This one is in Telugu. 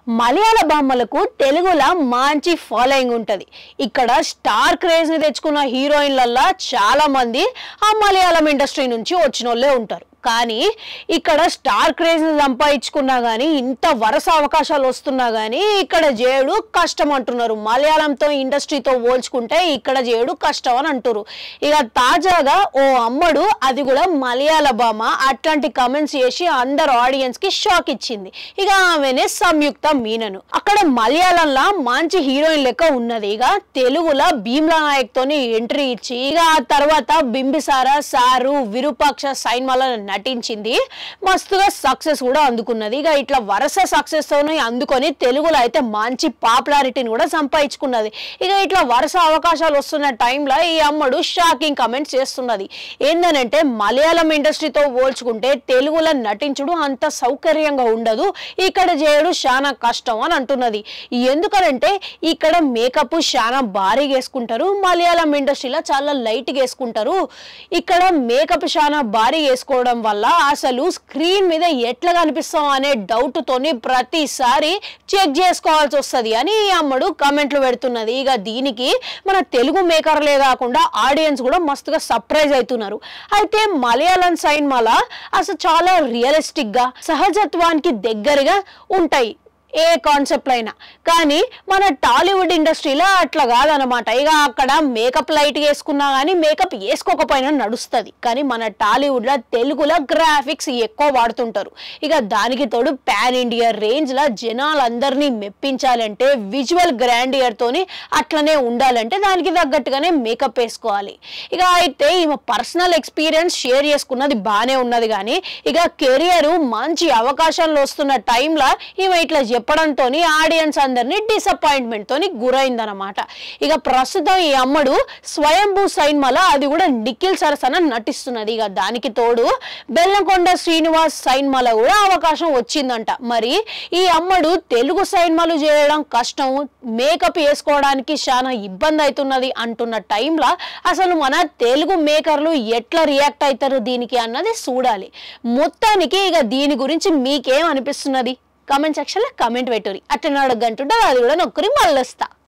మలయాళ బొమ్మలకు తెలుగులో మంచి ఫాలోయింగ్ ఉంటది ఇక్కడ స్టార్ క్రేజ్ ని తెచ్చుకున్న హీరోయిన్లల్లా చాలా మంది ఆ మలయాళం ఇండస్ట్రీ నుంచి వచ్చిన వాళ్ళే ఉంటారు కానీ ఇక్కడ స్టార్ క్రేజ్ ని సంపాదించుకున్నా గానీ ఇంత వరుస అవకాశాలు వస్తున్నా గానీ ఇక్కడ చేయడు కష్టం అంటున్నారు మలయాళంతో ఇండస్ట్రీతో పోల్చుకుంటే ఇక్కడ చేయడు కష్టం అని అంటారు ఇక తాజాగా ఓ అమ్మడు అది కూడా మలయాళ భామ అట్లాంటి కమెంట్స్ చేసి అందరు ఆడియన్స్ కి షాక్ ఇచ్చింది ఇక ఆమెనే సంయుక్త మీనను అక్కడ మలయాళంలో మంచి హీరోయిన్ లెక్క ఉన్నది ఇక తెలుగులో భీమ్లా నాయక్ తోని ఎంట్రీ ఇచ్చి ఇక ఆ తర్వాత బింబిసార సారు విరూపాక్ష సైన్మాల నటించింది మస్తుగా సక్సెస్ కూడా అందుకున్నది ఇక ఇట్లా వరుస సక్సెస్ తోని అందుకొని తెలుగులో అయితే మంచి పాపులారిటీని కూడా సంపాదించుకున్నది ఇక ఇట్లా వరుస అవకాశాలు వస్తున్న టైంలో ఈ అమ్మడు షాకింగ్ కమెంట్స్ చేస్తున్నది ఏందనంటే మలయాళం ఇండస్ట్రీతో పోల్చుకుంటే తెలుగులో నటించుడు అంత సౌకర్యంగా ఉండదు ఇక్కడ చేయడు చాలా కష్టం అని అంటున్నది ఎందుకనంటే ఇక్కడ మేకప్ చాలా భారీగా వేసుకుంటారు మలయాళం ఇండస్ట్రీలో చాలా లైట్గా వేసుకుంటారు ఇక్కడ మేకప్ చాలా భారీగా వేసుకోవడం వల్ల అసలు స్క్రీన్ మీద ఎట్లా కనిపిస్తాం అనే డౌట్ తోని ప్రతిసారి చెక్ చేసుకోవాల్సి వస్తుంది అని ఈ అమ్మడు కమెంట్లు పెడుతున్నది ఇక దీనికి మన తెలుగు మేకర్లే కాకుండా ఆడియన్స్ కూడా మస్తుగా సర్ప్రైజ్ అవుతున్నారు అయితే మలయాళం సైన్మాల అసలు చాలా రియలిస్టిక్ గా సహజత్వానికి దగ్గరగా ఉంటాయి ఏ కాన్సెప్ట్ అయినా కానీ మన టాలీవుడ్ ఇండస్ట్రీలో అట్లా కాదనమాట ఇక అక్కడ మేకప్ లైట్ వేసుకున్నా కానీ మేకప్ వేసుకోకపోయినా నడుస్తుంది కానీ మన టాలీవుడ్లో తెలుగులో గ్రాఫిక్స్ ఎక్కువ వాడుతుంటారు ఇక దానికి తోడు పాన్ ఇండియా రేంజ్లో జనాలందరినీ మెప్పించాలంటే విజువల్ గ్రాండియర్ తోని అట్లనే ఉండాలంటే దానికి తగ్గట్టుగానే మేకప్ వేసుకోవాలి ఇక అయితే ఈమె పర్సనల్ ఎక్స్పీరియన్స్ షేర్ చేసుకున్నది బాగానే ఉన్నది కానీ ఇక కెరియర్ మంచి అవకాశాలు వస్తున్న టైంలో ఈమె ఇట్లా చెప్పడంతో ఆడియన్స్ అందరినీ డిసప్పాయింట్మెంట్ తోని గురైందనమాట ఇక ప్రస్తుతం ఈ అమ్మడు స్వయంభూ సైన్మల అది కూడా నిఖిల్ సరసన నటిస్తున్నది ఇక దానికి తోడు బెల్లంకొండ శ్రీనివాస్ సైన్మల కూడా అవకాశం వచ్చిందంట మరి ఈ అమ్మడు తెలుగు సైన్మాలు చేయడం కష్టం మేకప్ వేసుకోవడానికి చాలా ఇబ్బంది అవుతున్నది అంటున్న టైంలో అసలు మన తెలుగు మేకర్లు ఎట్లా రియాక్ట్ అవుతారు దీనికి అన్నది చూడాలి మొత్తానికి ఇక దీని గురించి మీకేం అనిపిస్తున్నది కామెంట్ సెక్షన్లో కామెంట్ పెట్టురి అట్లా అడగంటుంటే అది కూడా నొక్కరి మళ్ళొస్తా